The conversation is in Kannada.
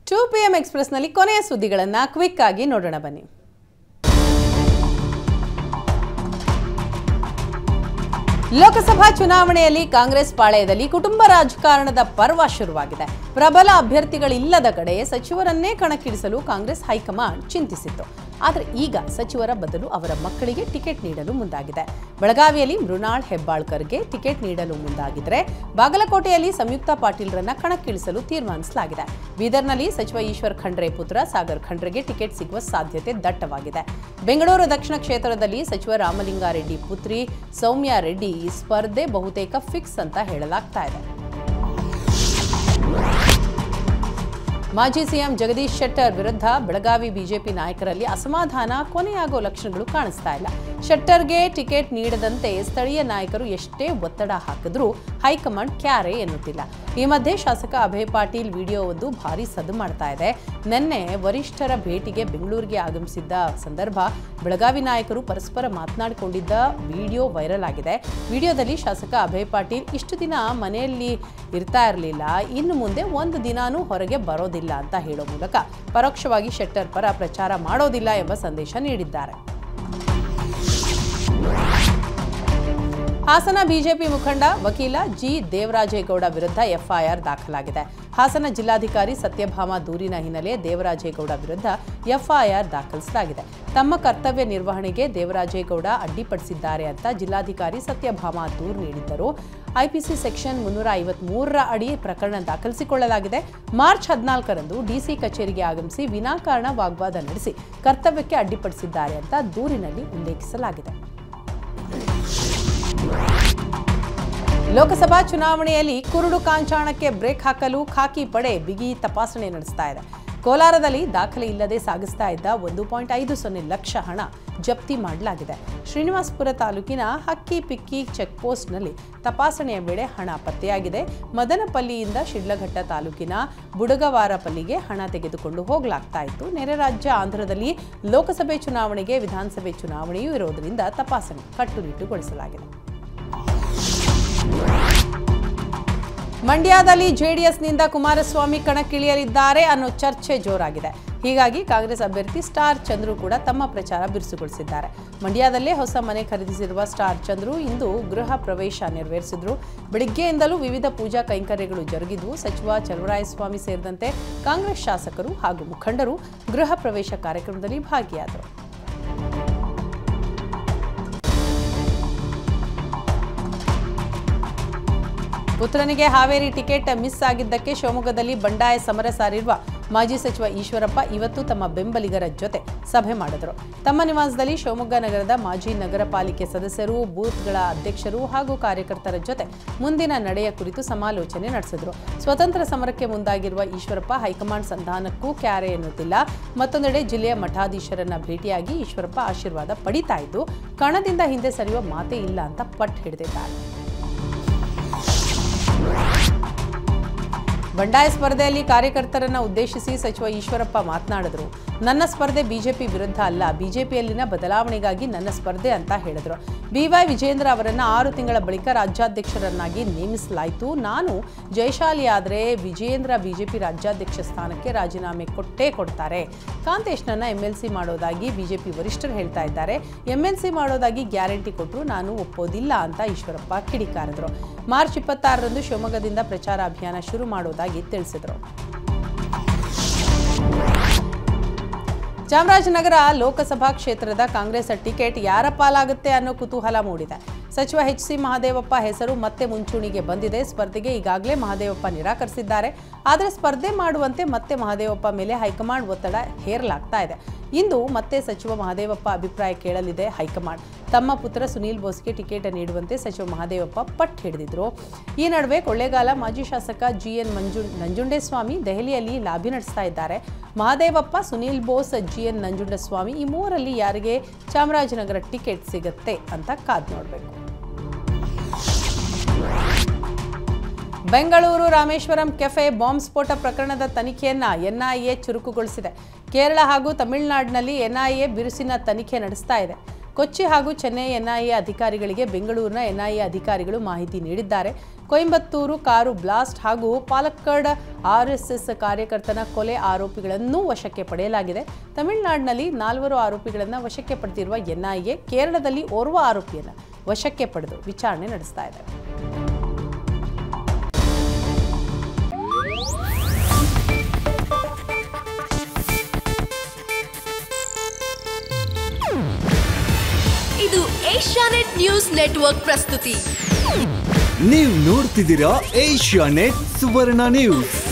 ಟೂ ಪಿ ಎಂ ಎಕ್ಸ್ಪ್ರೆಸ್ನಲ್ಲಿ ಕೊನೆಯ ಸುದ್ದಿಗಳನ್ನು ಕ್ವಿಕ್ ಆಗಿ ನೋಡೋಣ ಬನ್ನಿ ಲೋಕಸಭಾ ಚುನಾವಣೆಯಲ್ಲಿ ಕಾಂಗ್ರೆಸ್ ಪಾಳೆಯದಲ್ಲಿ ಕುಟುಂಬ ರಾಜಕಾರಣದ ಪರ್ವ ಶುರುವಾಗಿದೆ ಪ್ರಬಲ ಅಭ್ಯರ್ಥಿಗಳಿಲ್ಲದ ಕಡೆ ಸಚಿವರನ್ನೇ ಕಣಕ್ಕಿಳಿಸಲು ಕಾಂಗ್ರೆಸ್ ಹೈಕಮಾಂಡ್ ಚಿಂತಿಸಿತ್ತು ಆದರೆ ಈಗ ಸಚಿವರ ಬದಲು ಅವರ ಮಕ್ಕಳಿಗೆ ಟಿಕೆಟ್ ನೀಡಲು ಮುಂದಾಗಿದೆ ಬೆಳಗಾವಿಯಲ್ಲಿ ಮೃಣಾಳ್ ಹೆಬ್ಬಾಳ್ಕರ್ಗೆ ಟಿಕೆಟ್ ನೀಡಲು ಮುಂದಾಗಿದ್ರೆ ಬಾಗಲಕೋಟೆಯಲ್ಲಿ ಸಂಯುಕ್ತ ಪಾಟೀಲ್ರನ್ನ ಕಣಕ್ಕಿಳಿಸಲು ತೀರ್ಮಾನಿಸಲಾಗಿದೆ ಬೀದರ್ನಲ್ಲಿ ಸಚಿವ ಈಶ್ವರ್ ಖಂಡ್ರೆ ಪುತ್ರ ಸಾಗರ್ ಖಂಡ್ರೆಗೆ ಟಿಕೆಟ್ ಸಿಗುವ ಸಾಧ್ಯತೆ ದಟ್ಟವಾಗಿದೆ ಬೆಂಗಳೂರು ದಕ್ಷಿಣ ಕ್ಷೇತ್ರದಲ್ಲಿ ಸಚಿವ ರಾಮಲಿಂಗಾರೆಡ್ಡಿ ಪುತ್ರಿ ಸೌಮ್ಯ ರೆಡ್ಡಿ ಈ ಸ್ಪರ್ಧೆ ಬಹುತೇಕ ಫಿಕ್ಸ್ ಅಂತ ಹೇಳಲಾಗ್ತಾ ಇದೆ ಮಾಜಿ ಸಿಎಂ ಜಗದೀಶ್ ಶೆಟ್ಟರ್ ವಿರುದ್ಧ ಬೆಳಗಾವಿ ಬಿಜೆಪಿ ನಾಯಕರಲ್ಲಿ ಅಸಮಾಧಾನ ಕೊನೆಯಾಗೋ ಲಕ್ಷಣಗಳು ಕಾಣಿಸ್ತಾ ಇಲ್ಲ ಶೆಟ್ಟರ್ಗೆ ಟಿಕೆಟ್ ನೀಡದಂತೆ ಸ್ಥಳೀಯ ನಾಯಕರು ಎಷ್ಟೇ ಒತ್ತಡ ಹಾಕಿದ್ರೂ ಹೈಕಮಾಂಡ್ ಕ್ಯಾರೆ ಎನ್ನುತ್ತಿಲ್ಲ ಈ ಮಧ್ಯೆ ಶಾಸಕ ಅಭಯ್ ಪಾಟೀಲ್ ವಿಡಿಯೋ ಒಂದು ಭಾರಿ ಸದ್ದು ಮಾಡ್ತಾ ಇದೆ ನಿನ್ನೆ ವರಿಷ್ಠರ ಭೇಟಿಗೆ ಬೆಂಗಳೂರಿಗೆ ಆಗಮಿಸಿದ್ದ ಸಂದರ್ಭ ಬೆಳಗಾವಿ ನಾಯಕರು ಪರಸ್ಪರ ಮಾತನಾಡಿಕೊಂಡಿದ್ದ ವಿಡಿಯೋ ವೈರಲ್ ಆಗಿದೆ ವಿಡಿಯೋದಲ್ಲಿ ಶಾಸಕ ಅಭಯ್ ಪಾಟೀಲ್ ಇಷ್ಟು ದಿನ ಮನೆಯಲ್ಲಿ ಇರ್ತಾ ಇರಲಿಲ್ಲ ಇನ್ನು ಮುಂದೆ ಒಂದು ದಿನಾನೂ ಹೊರಗೆ ಬರೋದಿಲ್ಲ ಅಂತ ಹೇಳೋ ಮೂಲಕ ಪರೋಕ್ಷವಾಗಿ ಶೆಟ್ಟರ್ ಪರ ಪ್ರಚಾರ ಮಾಡೋದಿಲ್ಲ ಎಂಬ ಸಂದೇಶ ನೀಡಿದ್ದಾರೆ ಹಾಸನ ಬಿಜೆಪಿ ಮುಖಂಡ ವಕೀಲ ಜಿ ದೇವರಾಜೇಗೌಡ ವಿರುದ್ಧ ಎಫ್ಐಆರ್ ದಾಖಲಾಗಿದೆ ಹಾಸನ ಜಿಲ್ಲಾಧಿಕಾರಿ ಸತ್ಯಭಾಮ ದೂರಿನ ಹಿನ್ನೆಲೆ ದೇವರಾಜೇಗೌಡ ವಿರುದ್ಧ ಎಫ್ಐಆರ್ ದಾಖಲಿಸಲಾಗಿದೆ ತಮ್ಮ ಕರ್ತವ್ಯ ನಿರ್ವಹಣೆಗೆ ದೇವರಾಜೇಗೌಡ ಅಡ್ಡಿಪಡಿಸಿದ್ದಾರೆ ಅಂತ ಜಿಲ್ಲಾಧಿಕಾರಿ ಸತ್ಯಭಾಮ ದೂರು ನೀಡಿದ್ದರು ಐಪಿಸಿ ಸೆಕ್ಷನ್ ಮುನ್ನೂರ ಐವತ್ಮೂರರ ಅಡಿ ಪ್ರಕರಣ ದಾಖಲಿಸಿಕೊಳ್ಳಲಾಗಿದೆ ಮಾರ್ಚ್ ಹದಿನಾಲ್ಕರಂದು ಡಿಸಿ ಕಚೇರಿಗೆ ಆಗಮಿಸಿ ವಿನಾಕಾರಣ ವಾಗ್ವಾದ ನಡೆಸಿ ಕರ್ತವ್ಯಕ್ಕೆ ಅಡ್ಡಿಪಡಿಸಿದ್ದಾರೆ ಅಂತ ದೂರಿನಲ್ಲಿ ಉಲ್ಲೇಖಿಸಲಾಗಿದೆ ಲೋಕಸಭಾ ಚುನಾವಣೆಯಲ್ಲಿ ಕುರುಡು ಕಾಂಚಾಣಕ್ಕೆ ಬ್ರೇಕ್ ಹಾಕಲು ಖಾಕಿ ಪಡೆ ಬಿಗಿ ತಪಾಸಣೆ ನಡೆಸ್ತಾ ಇದೆ ಕೋಲಾರದಲ್ಲಿ ದಾಖಲೆ ಇಲ್ಲದೆ ಸಾಗಿಸ್ತಾ ಇದ್ದ ಒಂದು ಪಾಯಿಂಟ್ ಐದು ಸೊನ್ನೆ ಲಕ್ಷ ಹಣ ಜಪ್ತಿ ಮಾಡಲಾಗಿದೆ ಶ್ರೀನಿವಾಸಪುರ ತಾಲೂಕಿನ ಹಕ್ಕಿ ಪಿಕ್ಕಿ ಚೆಕ್ಪೋಸ್ಟ್ನಲ್ಲಿ ತಪಾಸಣೆಯ ವೇಳೆ ಹಣ ಪತ್ತೆಯಾಗಿದೆ ಮದನಪಲ್ಲಿಯಿಂದ ಶಿಡ್ಲಘಟ್ಟ ತಾಲೂಕಿನ ಬುಡಗವಾರಪಲ್ಲಿಗೆ ಹಣ ತೆಗೆದುಕೊಂಡು ಹೋಗಲಾಗ್ತಾ ಇತ್ತು ನೆರೆ ರಾಜ್ಯ ಆಂಧ್ರದಲ್ಲಿ ಲೋಕಸಭೆ ಚುನಾವಣೆಗೆ ವಿಧಾನಸಭೆ ಚುನಾವಣೆಯೂ ಇರೋದರಿಂದ ತಪಾಸಣೆ ಕಟ್ಟುನಿಟ್ಟುಗೊಳಿಸಲಾಗಿದೆ ಮಂಡ್ಯದಲ್ಲಿ ಜೆಡಿಎಸ್ನಿಂದ ಕುಮಾರಸ್ವಾಮಿ ಕಣಕ್ಕಿಳಿಯಲಿದ್ದಾರೆ ಅನ್ನೋ ಚರ್ಚೆ ಜೋರಾಗಿದೆ ಹೀಗಾಗಿ ಕಾಂಗ್ರೆಸ್ ಅಭ್ಯರ್ಥಿ ಸ್ಟಾರ್ ಚಂದ್ರು ಕೂಡ ತಮ್ಮ ಪ್ರಚಾರ ಬಿರುಸುಗೊಳಿಸಿದ್ದಾರೆ ಮಂಡ್ಯದಲ್ಲೇ ಹೊಸ ಮನೆ ಖರೀದಿಸಿರುವ ಸ್ಟಾರ್ ಚಂದ್ರು ಇಂದು ಗೃಹ ಪ್ರವೇಶ ನೆರವೇರಿಸಿದ್ರು ಬೆಳಿಗ್ಗೆಯಿಂದಲೂ ವಿವಿಧ ಪೂಜಾ ಕೈಂಕರ್ಯಗಳು ಜರುಗಿದ್ವು ಸಚಿವ ಚಲುವರಾಯಸ್ವಾಮಿ ಸೇರಿದಂತೆ ಕಾಂಗ್ರೆಸ್ ಶಾಸಕರು ಹಾಗೂ ಮುಖಂಡರು ಗೃಹ ಪ್ರವೇಶ ಕಾರ್ಯಕ್ರಮದಲ್ಲಿ ಭಾಗಿಯಾದರು ಪುತ್ರನಿಗೆ ಹಾವೇರಿ ಟಿಕೆಟ್ ಮಿಸ್ ಆಗಿದ್ದಕ್ಕೆ ಶಿವಮೊಗ್ಗದಲ್ಲಿ ಬಂಡಾಯ ಸಮರ ಸಾರಿರುವ ಮಾಜಿ ಸಚಿವ ಈಶ್ವರಪ್ಪ ಇವತ್ತು ತಮ್ಮ ಬೆಂಬಲಿಗರ ಜೊತೆ ಸಭೆ ಮಾಡಿದರು ತಮ್ಮ ನಿವಾಸದಲ್ಲಿ ಶಿವಮೊಗ್ಗ ನಗರದ ಮಾಜಿ ನಗರ ಪಾಲಿಕೆ ಸದಸ್ಯರು ಬೂತ್ಗಳ ಅಧ್ಯಕ್ಷರು ಹಾಗೂ ಕಾರ್ಯಕರ್ತರ ಜೊತೆ ಮುಂದಿನ ನಡೆಯ ಕುರಿತು ಸಮಾಲೋಚನೆ ನಡೆಸಿದರು ಸ್ವತಂತ್ರ ಸಮರಕ್ಕೆ ಮುಂದಾಗಿರುವ ಈಶ್ವರಪ್ಪ ಹೈಕಮಾಂಡ್ ಸಂಧಾನಕ್ಕೂ ಕ್ಯಾರೆ ಎನ್ನುತ್ತಿಲ್ಲ ಮತ್ತೊಂದೆಡೆ ಜಿಲ್ಲೆಯ ಮಠಾಧೀಶರನ್ನ ಭೇಟಿಯಾಗಿ ಈಶ್ವರಪ್ಪ ಆಶೀರ್ವಾದ ಪಡಿತಾ ಇದ್ದು ಕಣದಿಂದ ಹಿಂದೆ ಸರಿಯುವ ಮಾತೇ ಇಲ್ಲ ಅಂತ ಪಟ್ಟು ಹಿಡಿದಿದ್ದಾರೆ ಬಂಡಾಯ ಸ್ಪರ್ಧೆಯಲ್ಲಿ ಕಾರ್ಯಕರ್ತರನ್ನ ಉದ್ದೇಶಿಸಿ ಸಚಿವ ಈಶ್ವರಪ್ಪ ಮಾತನಾಡಿದ್ರು ನನ್ನ ಸ್ಪರ್ಧೆ ಬಿಜೆಪಿ ವಿರುದ್ಧ ಅಲ್ಲ ಬಿಜೆಪಿಯಲ್ಲಿನ ಬದಲಾವಣೆಗಾಗಿ ನನ್ನ ಸ್ಪರ್ಧೆ ಅಂತ ಹೇಳಿದ್ರು ಬಿವೈ ವಿಜೇಂದ್ರ ಅವರನ್ನ ಆರು ತಿಂಗಳ ಬಳಿಕ ರಾಜ್ಯಾಧ್ಯಕ್ಷರನ್ನಾಗಿ ನೇಮಿಸಲಾಯಿತು ನಾನು ಜಯಶಾಲಿಯಾದರೆ ವಿಜೇಂದ್ರ ಬಿಜೆಪಿ ರಾಜ್ಯಾಧ್ಯಕ್ಷ ಸ್ಥಾನಕ್ಕೆ ರಾಜೀನಾಮೆ ಕೊಟ್ಟೇ ಕೊಡ್ತಾರೆ ಕಾಂತೇಶ್ನನ್ನ ಎಂಎಲ್ಸಿ ಮಾಡೋದಾಗಿ ಬಿಜೆಪಿ ವರಿಷ್ಠರು ಹೇಳ್ತಾ ಇದ್ದಾರೆ ಎಂಎಲ್ಸಿ ಮಾಡೋದಾಗಿ ಗ್ಯಾರಂಟಿ ಕೊಟ್ಟರು ನಾನು ಒಪ್ಪೋದಿಲ್ಲ ಅಂತ ಈಶ್ವರಪ್ಪ ಕಿಡಿಕಾರಿದ್ರು ಮಾರ್ಚ್ ಇಪ್ಪತ್ತಾರರಂದು ಶಿವಮೊಗ್ಗದಿಂದ ಪ್ರಚಾರ ಅಭಿಯಾನ ಶುರು ಮಾಡೋದಾಗಿ ತಿಳಿಸಿದರು ಚಾಮರಾಜನಗರ ಲೋಕಸಭಾ ಕ್ಷೇತ್ರದ ಕಾಂಗ್ರೆಸ್ ಟಿಕೆಟ್ ಯಾರ ಪಾಲಾಗುತ್ತೆ ಅನ್ನೋ ಕುತೂಹಲ ಮೂಡಿದೆ ಸಚಿವ ಎಚ್ ಸಿ ಮಹದೇವಪ್ಪ ಹೆಸರು ಮತ್ತೆ ಮುಂಚೂಣಿಗೆ ಬಂದಿದೆ ಸ್ಪರ್ಧೆಗೆ ಈಗಾಗಲೇ ಮಹದೇವಪ್ಪ ನಿರಾಕರಿಸಿದ್ದಾರೆ ಆದರೆ ಸ್ಪರ್ಧೆ ಮಾಡುವಂತೆ ಮತ್ತೆ ಮಹದೇವಪ್ಪ ಮೇಲೆ ಹೈಕಮಾಂಡ್ ಒತ್ತಡ ಹೇರಲಾಗ್ತಾ ಇದೆ ಇಂದು ಮತ್ತೆ ಸಚಿವ ಮಹದೇವಪ್ಪ ಅಭಿಪ್ರಾಯ ಕೇಳಲಿದೆ ಹೈಕಮಾಂಡ್ ತಮ್ಮ ಪುತ್ರ ಸುನೀಲ್ ಬೋಸ್ಗೆ ಟಿಕೆಟ್ ನೀಡುವಂತೆ ಸಚಿವ ಮಹದೇವಪ್ಪ ಪಟ್ಟು ಹಿಡಿದಿದ್ರು ಈ ನಡುವೆ ಕೊಳ್ಳೇಗಾಲ ಮಾಜಿ ಶಾಸಕ ಜಿಎನ್ ಮಂಜು ನಂಜುಂಡೇಸ್ವಾಮಿ ದೆಹಲಿಯಲ್ಲಿ ಲಾಬಿ ನಡೆಸ್ತಾ ಇದ್ದಾರೆ ಮಹದೇವಪ್ಪ ಸುನೀಲ್ ಬೋಸ್ ಜಿಎನ್ ನಂಜುಂಡಸ್ವಾಮಿ ಈ ಮೂವರಲ್ಲಿ ಯಾರಿಗೆ ಚಾಮರಾಜನಗರ ಟಿಕೆಟ್ ಸಿಗುತ್ತೆ ಅಂತ ಕಾದ್ ನೋಡಬೇಕು ಬೆಂಗಳೂರು ರಾಮೇಶ್ವರಂ ಕೆಫೆ ಬಾಂಬ್ ಸ್ಫೋಟ ಪ್ರಕರಣದ ತನಿಖೆಯನ್ನ ಎನ್ಐಎ ಚುರುಕುಗೊಳಿಸಿದೆ ಕೇರಳ ಹಾಗೂ ತಮಿಳುನಾಡಿನಲ್ಲಿ ಎನ್ಐಎ ಬಿರುಸಿನ ತನಿಖೆ ನಡೆಸ್ತಾ ಇದೆ ಕೊಚ್ಚಿ ಹಾಗೂ ಚೆನ್ನೈ ಎನ್ಐಎ ಅಧಿಕಾರಿಗಳಿಗೆ ಬೆಂಗಳೂರಿನ ಎನ್ಐಎ ಅಧಿಕಾರಿಗಳು ಮಾಹಿತಿ ನೀಡಿದ್ದಾರೆ ಕೊಯಂಬತ್ತೂರು ಕಾರು ಬ್ಲಾಸ್ಟ್ ಹಾಗೂ ಪಾಲಕ್ಕಡ್ ಆರ್ಎಸ್ಎಸ್ ಕಾರ್ಯಕರ್ತನ ಕೊಲೆ ಆರೋಪಿಗಳನ್ನು ವಶಕ್ಕೆ ಪಡೆಯಲಾಗಿದೆ ತಮಿಳುನಾಡಿನಲ್ಲಿ ನಾಲ್ವರು ಆರೋಪಿಗಳನ್ನು ವಶಕ್ಕೆ ಪಡೆದಿರುವ ಎನ್ಐಎ ಕೇರಳದಲ್ಲಿ ಓರ್ವ ಆರೋಪಿಯನ್ನು ವಶಕ್ಕೆ ಪಡೆದು ವಿಚಾರಣೆ ನಡೆಸ್ತಾ ಇದೆ ಇದು ಏಷ್ಯಾನೆಟ್ ನ್ಯೂಸ್ ನೆಟ್ವರ್ಕ್ ಪ್ರಸ್ತುತಿ ನೀವು ನೋಡ್ತಿದ್ದೀರಾ ಏಷ್ಯಾ ನೆಟ್ ಸುವರ್ಣ ನ್ಯೂಸ್